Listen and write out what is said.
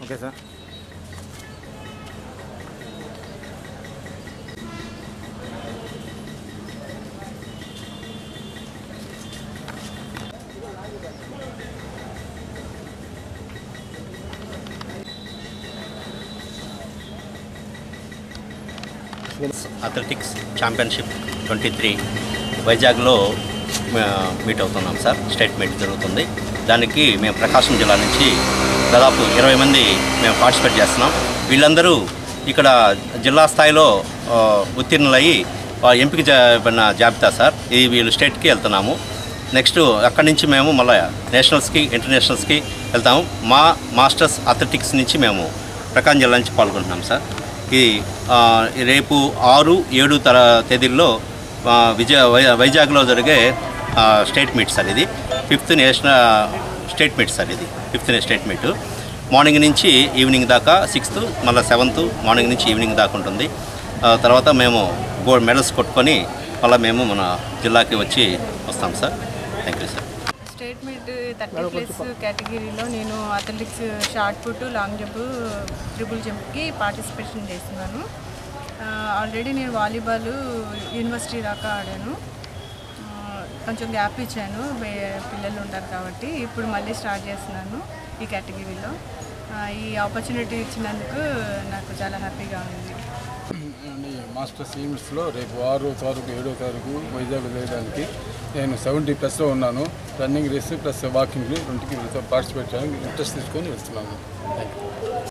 okay sir athletics championship twenty three వైజాగ్లో ఆ, meet అవుతున్నాం సార్ స్టేట్ మీట్ జరుగుతుంది దానికి మేము ప్రకాశం జిల్లా నుంచి దాదాపు ఇరవై మంది మేము పార్టిసిపేట్ చేస్తున్నాం వీళ్ళందరూ ఇక్కడ జిల్లా స్థాయిలో ఆ, ఉత్తీర్ణులయ్యి ఆ, ఎంపిక చేయబడిన జాబితా సార్ ఇది వీళ్ళు స్టేట్కి వెళ్తున్నాము నెక్స్ట్ అక్కడి నుంచి మేము మళ్ళీ నేషనల్స్కి ఇంటర్నేషనల్స్కి వెళ్తాము మా మాస్టర్స్ అథ్లెటిక్స్ నుంచి మేము ప్రకాశం జిల్లా నుంచి పాల్గొంటున్నాం సార్ ఈ ఆ, రేపు ఆరు ఏడు తర తేదీల్లో ఆ, విజయ వై- వైజాగ్లో జరిగే ఆ, స్టేట్ మీట్ సార్ ఇది fifth national state meet sir ఇది ఫిఫ్త్ స్టేట్ మీట్ మార్నింగ్ నుంచి ఈవినింగ్ దాకా సిక్స్త్ మళ్ళీ సెవెంత్ మార్నింగ్ నుంచి ఈవినింగ్ దాకా ఉంటుంది ఆ, తర్వాత మేము గోల్డ్ మెడల్స్ కొట్టుకొని మళ్ళీ మేము మన జిల్లాకి వచ్చి వస్తాం sir thank you sir state meet thirty plus కేటగిరీలో నేను athletics shot put long jump triple జంప్కి పార్టిసిపేషన్ చేస్తున్నాను ఆల్రెడీ నేను వాలీబాల్ యూనివర్సిటీ దాకా ఆడాను ఆ, కొంచెం గ్యాప్ ఇచ్చాను బే- పిల్లలు ఉంటారు కాబట్టి ఇప్పుడు మళ్ళీ స్టార్ట్ చేస్తున్నాను ఈ కేటగిరీలో ఆ, ఈ ఆపర్చునిటీ ఇచ్చినందుకు నాకు చాలా హ్యాపీగా ఉంది అండి మాస్టర్స్ ఈవెంట్స్లో రేపు ఆరో తారీఖు ఏడో తారీఖు వైజాగ్ చేయడానికి నేను సెవెంటీ ప్లస్లో ఉన్నాను రన్నింగ్ రేస్ ప్లస్ వాకింగ్ రెండుకి పార్టిసిపేట్ చేయడానికి ఇంట్రెస్ట్ తీసుకొని వెళ్తున్నాను థ్యాంక్ యూ